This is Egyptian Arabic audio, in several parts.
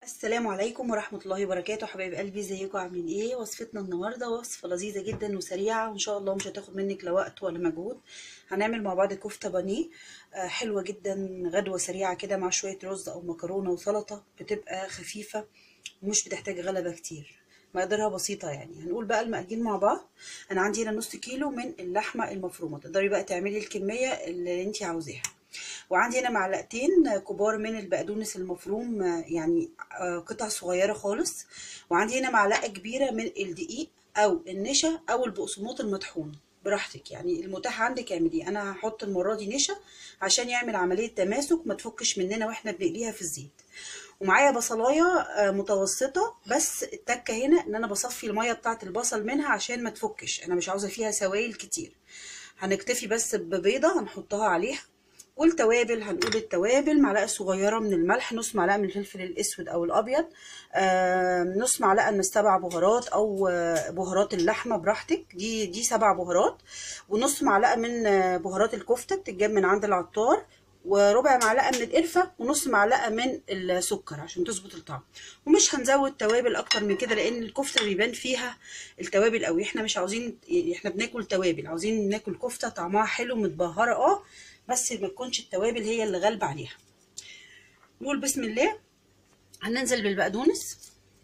السلام عليكم ورحمة الله وبركاته حبايب قلبي ازيكم عاملين ايه وصفتنا النهاردة وصفة لذيذة جدا وسريعة وان شاء الله مش هتاخد منك لا وقت ولا مجهود هنعمل مع بعض كفتة بانيه آه، حلوة جدا غدوة سريعة كده مع شوية رز او مكرونة وسلطة بتبقى خفيفة ومش بتحتاج غلبة كتير مقدارها بسيطة يعني هنقول بقى المقادير مع بعض انا عندي هنا نص كيلو من اللحمة المفرومة تقدري بقى تعملي الكمية اللي انتي عاوزاها وعندي هنا معلقتين كبار من البقدونس المفروم آه، يعني آه، قطع صغيرة خالص وعندي هنا معلقة كبيرة من الدقيق أو النشا أو البقسماط المطحون براحتك يعني المتاح عندك اعمليه انا هحط المره دي نشا عشان يعمل عمليه تماسك ما تفكش مننا واحنا بنقليها في الزيت ومعايا بصلايه آه، متوسطه بس التكه هنا ان انا بصفي الميه بتاعه البصل منها عشان ما تفكش انا مش عاوزه فيها سوائل كتير هنكتفي بس ببيضه هنحطها عليها والتوابل هنقول التوابل معلقه صغيره من الملح نص معلقه من الفلفل الاسود او الابيض آه، نص معلقه من السبع بهارات او آه، بهارات اللحمه براحتك دي دي سبع بهارات ونص معلقه من آه، بهارات الكفته بتتجاب من عند العطار وربع معلقه من القرفه ونص معلقه من السكر عشان تظبط الطعم ومش هنزود توابل اكتر من كده لان الكفته بيبان فيها التوابل قوي احنا مش عاوزين احنا بناكل توابل عاوزين ناكل كفته طعمها حلو متبهره اه بس ما تكونش التوابل هي اللي غالبه عليها نقول بسم الله هننزل بالبقدونس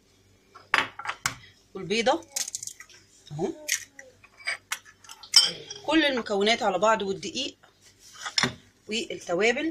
والبيضه اهو كل المكونات على بعض والدقيق والتوابل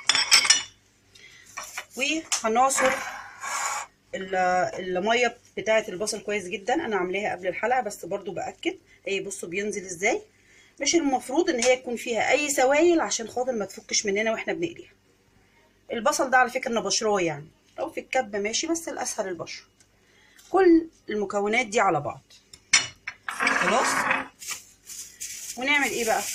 وهنعصر ال- الميه بتاعه البصل كويس جدا انا عاملاها قبل الحلقه بس برضو باكد اهي بصوا بينزل ازاي مش المفروض ان هي يكون فيها اي سوائل عشان خاطر ما تفكش مننا واحنا بنقليها البصل ده على فكره انا بشراه يعني لو في الكب ماشي بس الاسهل البشر كل المكونات دي على بعض خلاص ونعمل ايه بقى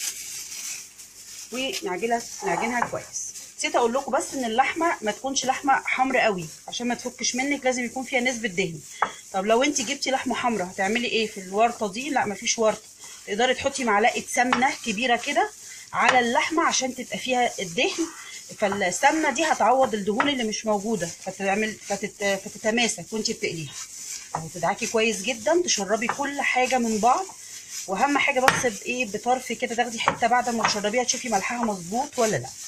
ونعجنها نعجنها كويس نسيت اقول لكم بس ان اللحمه ما تكونش لحمه حمراء قوي عشان ما تفكش منك لازم يكون فيها نسبه دهن طب لو انت جبتي لحمه حمراء هتعملي ايه في الورطه دي لا مفيش ورطه تقدري تحطي معلقه سمنه كبيره كده على اللحمه عشان تبقى فيها الدهن فالسمنه دي هتعوض الدهون اللي مش موجوده فتعمل فتت فتتماسك وانت بتقليها اهو تدعكي كويس جدا تشربي كل حاجه من بعض واهم حاجه بس بايه بطرف كده تاخدي حته بعد ما تشربيها تشوفي ملحها مظبوط ولا لا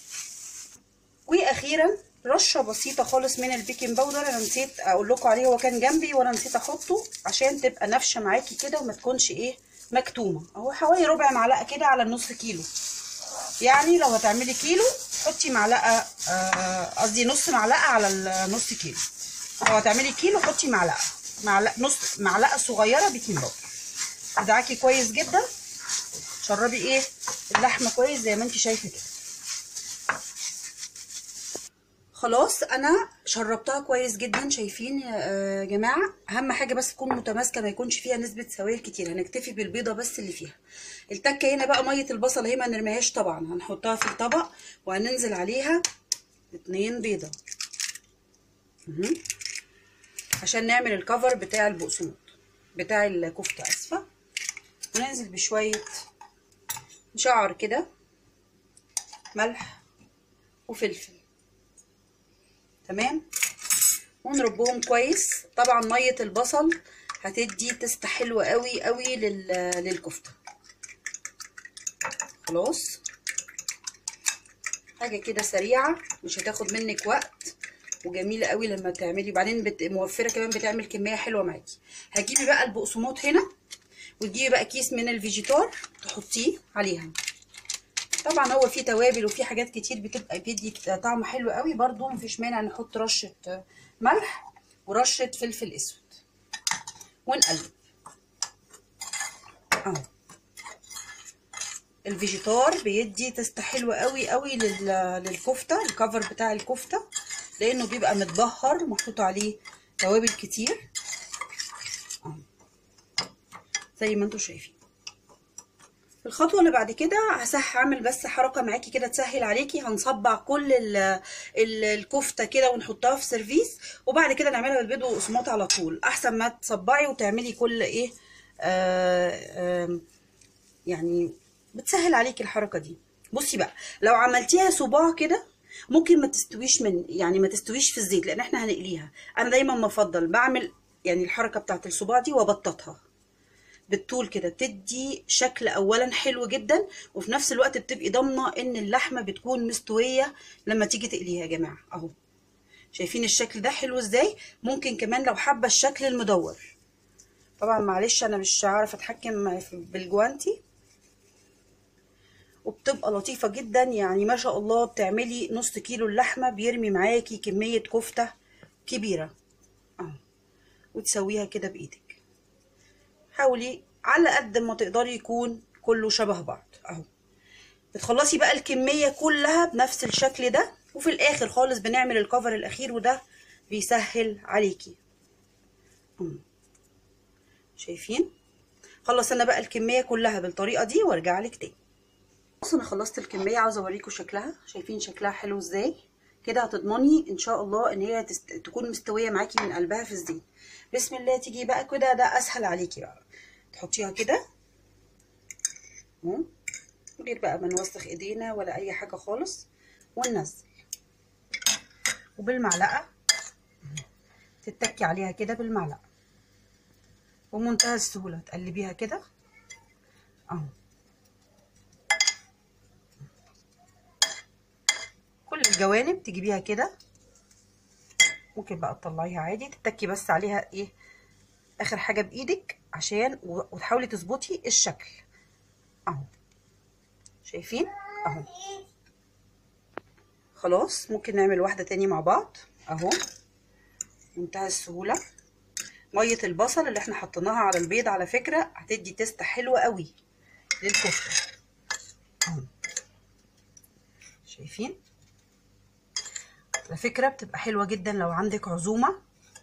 واخيرا رشه بسيطه خالص من البيكنج باودر انا نسيت اقول لكم عليه هو كان جنبي وانا نسيت احطه عشان تبقى نافشه معاكي كده وما تكونش ايه مكتومه اهو حوالي ربع معلقه كده على النص كيلو يعني لو هتعملي كيلو حطي معلقه آه، قصدي نص معلقه على النص كيلو لو هتعملي كيلو حطي معلقه معلقه نص معلقه صغيره بيكنج باودر ادعكي كويس جدا شربي ايه اللحمه كويس زي ما انت شايفه كده خلاص انا شربتها كويس جدا شايفين يا آه، جماعه اهم حاجه بس تكون متماسكه ما يكونش فيها نسبه سوائل كتير هنكتفي بالبيضه بس اللي فيها التكه هنا بقى ميه البصل اهي ما نرميهاش طبعا هنحطها في الطبق وهننزل عليها اتنين بيضه مهم. عشان نعمل الكفر بتاع البقسماط بتاع الكفته اسفه وننزل بشويه شعر كده ملح وفلفل تمام ونربهم كويس طبعا ميه البصل هتدي تست حلوه قوي قوي لل... للكفته خلاص حاجه كده سريعه مش هتاخد منك وقت وجميله قوي لما تعملي بعدين بت... موفره كمان بتعمل كميه حلوه معاكي هتجيبي بقى البقسماط هنا وتجيبي بقى كيس من الفيجيتار تحطيه عليها طبعا هو فيه توابل وفيه حاجات كتير بتبقى بيدي طعم حلو قوي برضو مفيش مانع نحط رشه ملح ورشه فلفل اسود ونقلب اهو الفيجيتار بيدي تست حلوه قوي قوي لل- للكفته الكفر بتاع الكفته لانه بيبقى متبهر محطوط عليه توابل كتير اهو زي ما انتم شايفين الخطوه اللي بعد كده هسح هعمل بس حركه معاكي كده تسهل عليكي هنصبع كل ال ال الكفته كده ونحطها في سيرفيس وبعد كده نعملها بالبيض وقسماط على طول احسن ما تصبعي وتعملي كل ايه آه آه يعني بتسهل عليكي الحركه دي بصي بقى لو عملتيها صباع كده ممكن ما تستويش من يعني ما تستويش في الزيت لان احنا هنقليها انا دايما بفضل بعمل يعني الحركه بتاعت الصباع دي وابططها بالطول كده بتدي شكل اولا حلو جدا وفي نفس الوقت بتبقي ضامنه ان اللحمه بتكون مستويه لما تيجي تقليها يا جماعه اهو شايفين الشكل ده حلو ازاي ممكن كمان لو حابه الشكل المدور طبعا معلش انا مش عارفه اتحكم بالجوانتي وبتبقى لطيفه جدا يعني ما شاء الله بتعملي نص كيلو اللحمه بيرمي معاكي كميه كفته كبيره اهو وتسويها كده بايدك حاولي على قد ما تقدري يكون كله شبه بعض اهو بتخلصي بقى الكميه كلها بنفس الشكل ده وفي الاخر خالص بنعمل الكفر الاخير وده بيسهل عليكي اهو شايفين خلص انا بقى الكميه كلها بالطريقه دي وارجع لك تاني بص انا خلصت الكميه عاوزه اوريكم شكلها شايفين شكلها حلو ازاي كده هتضمني ان شاء الله ان هي تست... تكون مستويه معاكي من قلبها في الزيت بسم الله تيجي بقى كده ده اسهل عليكي بقى تحطيها كده من غير بقى ما نوسخ ايدينا ولا اي حاجه خالص وننزل وبالمعلقه تتكي عليها كده بالمعلقه ومنتهى السهوله تقلبيها كده اهو كل الجوانب تجيبيها كده ممكن بقى تطلعيها عادي تتكي بس عليها ايه اخر حاجه بايدك عشان وتحاولي تظبطي الشكل اهو شايفين اهو خلاص ممكن نعمل واحده تاني مع بعض اهو منتهى السهوله ميه البصل اللي احنا حطيناها على البيض على فكره هتدي تيست حلوه قوي للكفته اهو شايفين على فكرة بتبقى حلوة جدا لو عندك عزومة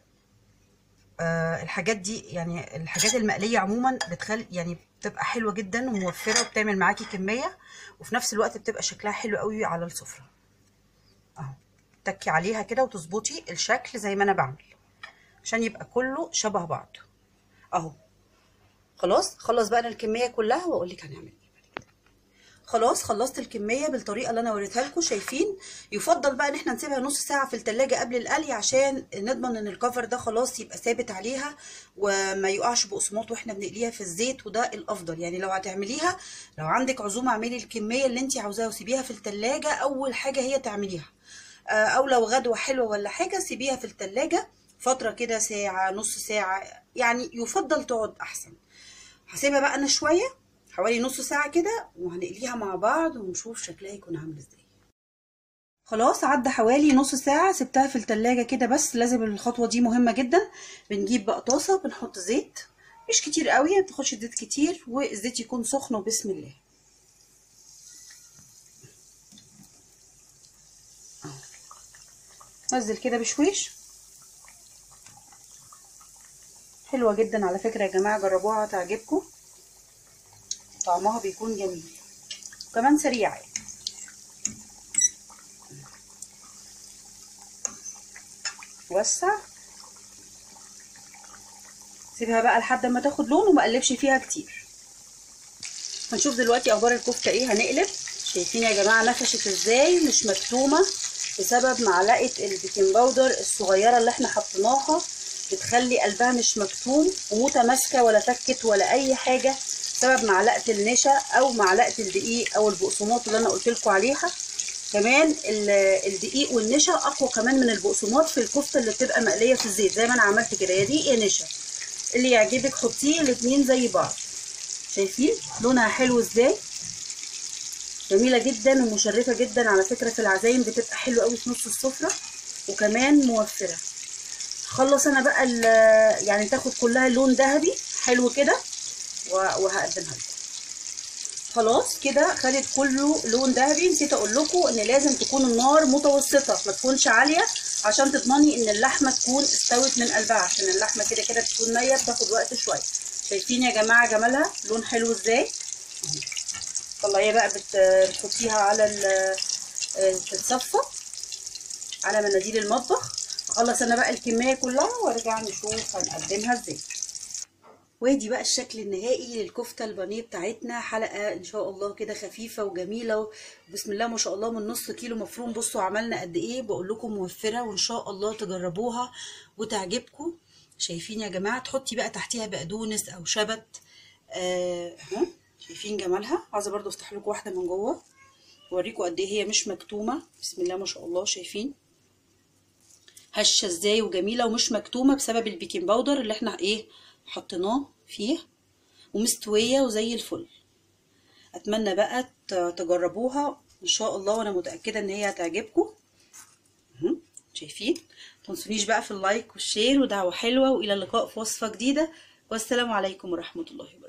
آه الحاجات دي يعني الحاجات المقلية عموما بتخلي يعني بتبقى حلوة جدا وموفرة وبتعمل معاكي كمية وفي نفس الوقت بتبقى شكلها حلو قوي على السفرة اهو تكي عليها كده وتظبطي الشكل زي ما انا بعمل عشان يبقى كله شبه بعض اهو خلاص خلص بقى الكمية كلها واقول لك هنعمل ايه خلاص خلصت الكميه بالطريقه اللي انا وريتها لكم شايفين يفضل بقى ان احنا نسيبها نص ساعه في التلاجة قبل القلي عشان نضمن ان الكفر ده خلاص يبقى ثابت عليها وما يقعش بقسماط واحنا بنقليها في الزيت وده الافضل يعني لو هتعمليها لو عندك عزومه اعملي الكميه اللي انت عاوزاها وسيبيها في التلاجة اول حاجه هي تعمليها او لو غدوه حلوه ولا حاجه سيبيها في التلاجة فتره كده ساعه نص ساعه يعني يفضل تقعد احسن هسيبها بقى انا شويه حوالي نص ساعة كده وهنقليها مع بعض ونشوف شكلها يكون عامل ازاي خلاص عدى حوالي نص ساعة سبتها في التلاجة كده بس لازم الخطوة دي مهمة جدا بنجيب بقى طاسة بنحط زيت مش كتير قوي ما تاخدش زيت كتير والزيت يكون سخن وبسم الله نزل كده بشويش حلوة جدا على فكرة يا جماعة جربوها هتعجبكم طعمها بيكون جميل وكمان سريع وسع سيبها بقى لحد ما تاخد لون وما اقلبش فيها كتير هنشوف دلوقتي اخبار الكفته ايه هنقلب شايفين يا جماعه نفشت ازاي مش مكتومه بسبب معلقه البيكنج باودر الصغيره اللي احنا حطيناها بتخلي قلبها مش مكتوم ومتماسكه ولا تكت ولا اي حاجه بسبب معلقه النشا او معلقه الدقيق او البقسماط اللي انا قلت لكم عليها كمان الدقيق والنشا اقوى كمان من البقسماط في الكفته اللي بتبقى مقليه في الزيت زي ما انا عملت كده يا دقيق يا نشا اللي يعجبك حطيه الاتنين زي بعض شايفين لونها حلو ازاي جميله جدا ومشرفه جدا على فكره في العزايم بتبقى حلوه قوي في نص السفره وكمان موفره خلص انا بقى يعني تاخد كلها لون ذهبي حلو كده وهقدمها لكم خلاص كده خدت كله لون ذهبي نسيت اقول لكم ان لازم تكون النار متوسطه ما تكونش عاليه عشان تضمني ان اللحمه تكون استوت من قلبها عشان اللحمه كده كده بتكون نيه بتاخد وقت شويه شايفين يا جماعه جمالها لون حلو ازاي طلعيها بقى بتحطيها على تتصفى على مناديل المطبخ اخلص انا بقى الكميه كلها وارجع نشوف هنقدمها ازاي وادي بقى الشكل النهائي للكفته البانيه بتاعتنا حلقه ان شاء الله كده خفيفه وجميله بسم الله ما شاء الله من نص كيلو مفروم بصوا عملنا قد ايه بقول لكم موفره وان شاء الله تجربوها وتعجبكم شايفين يا جماعه تحطي بقى تحتيها بقدونس او شبت آه ها شايفين جمالها عايزه برضو افتح لكم واحده من جوه اوريكم قد ايه هي مش مكتومه بسم الله ما شاء الله شايفين هشه ازاي وجميله ومش مكتومه بسبب البيكنج باودر اللي احنا ايه حطيناه فيه ومستويه وزي الفل اتمنى بقى تجربوها ان شاء الله وانا متاكده ان هي هتعجبكم شايفين تنسونيش بقى في اللايك والشير ودعوه حلوه والى اللقاء في وصفه جديده والسلام عليكم ورحمه الله وبركاته